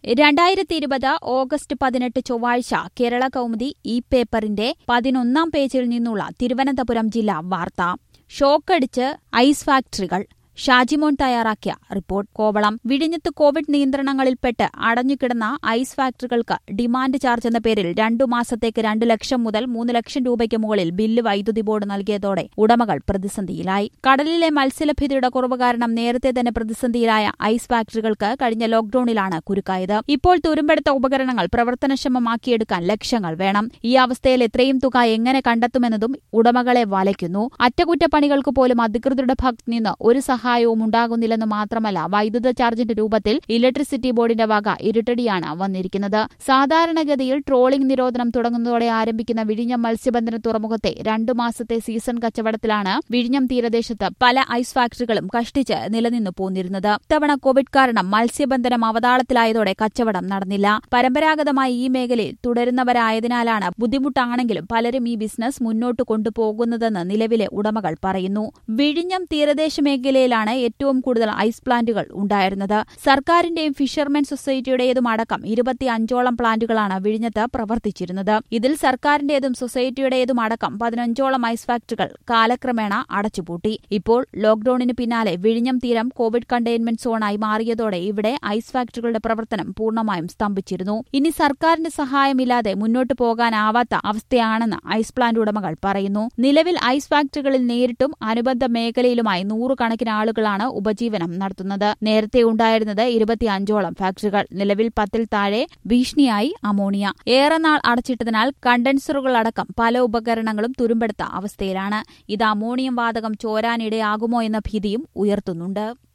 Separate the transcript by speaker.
Speaker 1: രണ്ടായിരത്തി ഇരുപത് ഓഗസ്റ്റ് പതിനെട്ട് ചൊവ്വാഴ്ച കേരള കൗമുദി ഈ പേപ്പറിന്റെ പതിനൊന്നാം പേജിൽ നിന്നുള്ള തിരുവനന്തപുരം ജില്ലാ വാർത്ത ഷോക്കടിച്ച് ഐസ് ഫാക്ടറികൾ ഷാജിമോൻ തയ്യാറാക്കിയ റിപ്പോർട്ട് കോവളം വിഴിഞ്ഞത്ത് കോവിഡ് നിയന്ത്രണങ്ങളിൽപ്പെട്ട് അടഞ്ഞുകിടന്ന ഐസ് ഫാക്ടറികൾക്ക് ഡിമാൻഡ് ചാർജ് എന്ന പേരിൽ രണ്ടു മാസത്തേക്ക് രണ്ട് ലക്ഷം മുതൽ മൂന്ന് ലക്ഷം രൂപയ്ക്ക് മുകളിൽ ബില്ല് വൈദ്യുതി ബോർഡ് നൽകിയതോടെ ഉടമകൾ പ്രതിസന്ധിയിലായി കടലിലെ മത്സ്യലഭ്യതയുടെ കുറവ് കാരണം നേരത്തെ തന്നെ പ്രതിസന്ധിയിലായ ഐസ് ഫാക്ടറികൾക്ക് കഴിഞ്ഞ ലോക്ഡൌണിലാണ് കുരുക്കായത് ഇപ്പോൾ തുരുമ്പെടുത്ത ഉപകരണങ്ങൾ പ്രവർത്തനക്ഷമമാക്കിയെടുക്കാൻ ലക്ഷങ്ങൾ വേണം ഈ അവസ്ഥയിൽ എത്രയും തുക എങ്ങനെ കണ്ടെത്തുമെന്നതും ഉടമകളെ വലയ്ക്കുന്നു അറ്റകുറ്റപ്പണികൾക്ക് പോലും അധികൃതരുടെ ഭാഗത്തു നിന്ന് ഒരു സഹായവും ഉണ്ടാകുന്നില്ലെന്ന് മാത്രമല്ല വൈദ്യുത ചാർജിന്റെ രൂപത്തിൽ ഇലക്ട്രിസിറ്റി ബോർഡിന്റെ വക ഇരുട്ടടിയാണ് വന്നിരിക്കുന്നത് സാധാരണഗതിയിൽ ട്രോളിംഗ് നിരോധനം തുടങ്ങുന്നതോടെ ആരംഭിക്കുന്ന വിഴിഞ്ഞം മത്സ്യബന്ധന തുറമുഖത്തെ രണ്ടു മാസത്തെ സീസൺ കച്ചവടത്തിലാണ് വിഴിഞ്ഞം തീരദേശത്ത് പല ഐസ് ഫാക്ടറികളും കഷ്ടിച്ച് നിലനിന്നു പോന്നിരുന്നത് ഇത്തവണ കോവിഡ് കാരണം മത്സ്യബന്ധനം അവതാളത്തിലായതോടെ കച്ചവടം നടന്നില്ല പരമ്പരാഗതമായി ഈ മേഖലയിൽ തുടരുന്നവരായതിനാലാണ് ബുദ്ധിമുട്ടാണെങ്കിലും പലരും ഈ ബിസിനസ് മുന്നോട്ട് കൊണ്ടുപോകുന്നതെന്ന് നിലവിലെ ഉടമകൾ പറയുന്നു വിഴിഞ്ഞം തീരദേശ മേഖലയിലാണ് ഏറ്റവും കൂടുതൽ ഐസ് പ്ലാന്റുകൾ ഉണ്ടായിരുന്നത് സർക്കാരിന്റെയും ഫിഷർമെൻ സൊസൈറ്റിയുടേതും അടക്കം ഇരുപത്തിയഞ്ചോളം പ്ലാന്റുകളാണ് വിഴിഞ്ഞത്ത് പ്രവർത്തിച്ചിരുന്നത് ഇതിൽ സർക്കാരിന്റേതും സൊസൈറ്റിയുടേതും അടക്കം പതിനഞ്ചോളം ഐസ് ഫാക്ടറികൾ കാലക്രമേണ അടച്ചുപൂട്ടി ഇപ്പോൾ ലോക്ഡൌണിന് പിന്നാലെ വിഴിഞ്ഞം തീരം കോവിഡ് കണ്ടെയ്ൻമെന്റ് സോണായി മാറിയതോടെ ഇവിടെ ഐസ് ഫാക്ടറികളുടെ പ്രവർത്തനം പൂർണ്ണമായും സ്തംഭിച്ചിരുന്നു ഇനി സർക്കാരിന്റെ സഹായമില്ലാതെ മുന്നോട്ട് പോകാനാവാത്ത അവസ്ഥയാണെന്ന് ഐസ് പ്ലാന്റ് ഉടമകൾ പറയുന്നു നിലവിൽ ഐസ് ഫാക്ടറികളിൽ നേരിട്ടും അനുബന്ധ മേഖലയിലുമായി നൂറുകണക്കിന് ആളുകളാണ് ഉപജീവനം നടത്തുന്നത് നേരത്തെ ഉണ്ടായിരുന്നത് ഇരുപത്തിയഞ്ചോളം ഫാക്ടറികൾ നിലവിൽ പത്തിൽ താഴെ ഭീഷണിയായി അമോണിയ ഏറെ നാൾ അടച്ചിട്ടതിനാൽ കണ്ടൻസറുകളടക്കം പല ഉപകരണങ്ങളും തുരുമ്പെടുത്ത അവസ്ഥയിലാണ് ഇത് അമോണിയം വാതകം ചോരാനിടയാകുമോ എന്ന ഭീതിയും ഉയർത്തുന്നുണ്ട്